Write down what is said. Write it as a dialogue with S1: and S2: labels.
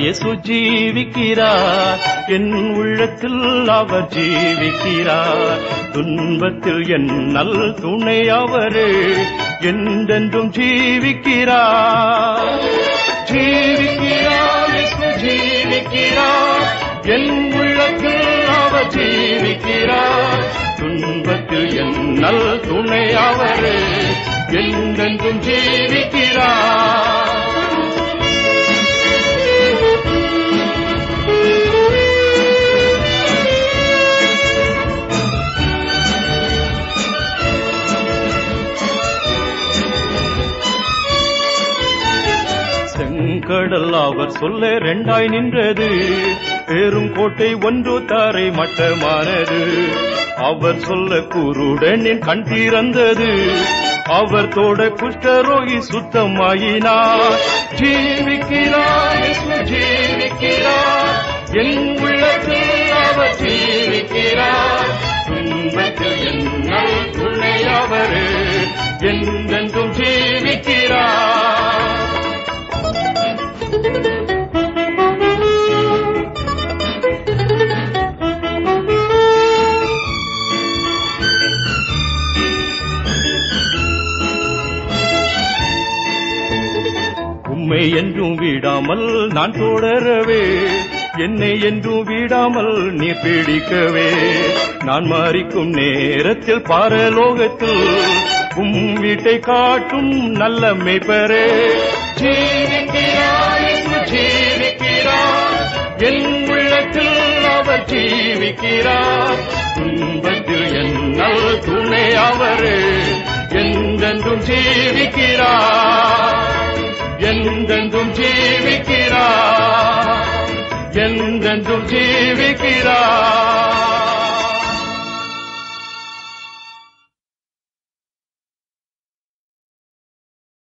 S1: இயேசு ஜீவிக்கிறார் என் உள்ளத்தில் அவர் ஜீவிக்கிறார் துன்பத்தில் என் நல் துணை அவரே என்றென்றும் ஜீவிக்கிறார் ஜீவிக்கிறார் இயேசு ஜீவிக்கிறார் என் உள்ளத்தில் அவர் ஜீவிக்கிறார் துன்பத்தில் என் நல் துணை அவரே என்றென்றும் ஜீவிக்கிறார் செங்கடல் அவர் சொல்ல ரெண்டாய் நின்றது பெரும் கோட்டை ஒன்று தாரை மட்டமானது அவர் சொல்ல குருடனின் கண் திறந்தது அவர் தோட குஷ்டரோகி சுத்தமாயினார் ஜீவிக்கிறார் இயேசு ஜீவிக்கிறார் என் உள்ளத்தில் அவர் ஜீவிக்கிறார் துன்பத்தில் என்ன துணை அவரு என்றென்றும் ஜீவிக்கிறார் உம்மை என்றும் விடாமல் நான் தொடரவே என்னை என்றும் விடாமல் நீ பிடிக்கவே நான் மாறிக்கும் நேரத்தில் பாரலோகத்தில் உம் வீட்டை காட்டும் நல்ல மெய்ப்பரே ஜீவிக்கிறார் இயேசு ஜீவிக்கிறார் என் உள்ளத்தில் அவர் ஜீவிக்கிறார் துன்பத்தில் என்னல் துணை அவரே என்றென்றும் ஜீவிக்கிறார் என்றென்றும் ஜீவிக்கிறார் என்றென்றும் ஜீவிக்கிறார்